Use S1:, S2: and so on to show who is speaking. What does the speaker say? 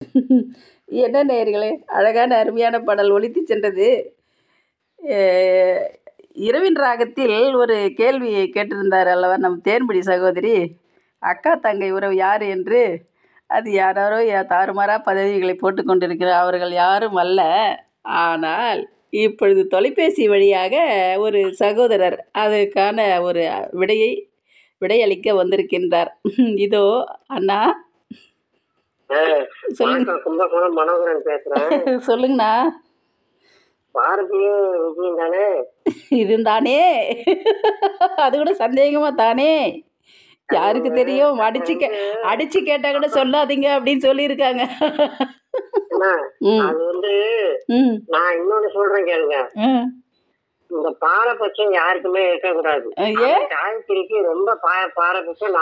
S1: என்ன நேயர்களே அழகான அருமையான பாடல் ஒலித்து சென்றது அஹ், இரவின் ராகத்தில் ஒரு கேள்வி கேட்டிருந்தார் அல்லவா நம் தேன்பிடி சகோதரி அக்கா தங்கை உறவு யார் என்று அது யாராரோ யா- தாறுமாறா பதவிகளை போட்டு கொண்டிருக்கிறார் அவர்கள் யாரும் அல்ல ஆனால் இப்பொழுது தொலைபேசி வழியாக ஒரு சகோதரர் அதுக்கான ஒரு விடையை விடையளிக்க வந்திருக்கின்றார் இதோ அண்ணா சொல்லுங்க
S2: வணக்கம் கும்பகோணம் மனோகரன் பேசுறேன்
S1: சொல்லுங்கண்ணா
S2: பாரதியும் விஜயம் தானே
S1: இருந்தானே அது கூட சந்தேகமா தானே யாருக்கு தெரியும் அடிச்சு கே அடிச்சு கேட்டா கூட சொல்லாதீங்க அப்படின்னு சொல்லியிருக்காங்க
S2: என்ன,
S1: ம்
S2: அது வந்து
S1: ம்
S2: நான் இன்னொன்னு சொல்றேன் கேளுங்க
S1: ம்.
S2: இந்த பாரபட்சம் யாருக்குமே இருக்கக்கூடாது
S1: ஏன்
S2: காயத்ரிக்கு ரொம்ப பா பாரபட்சம்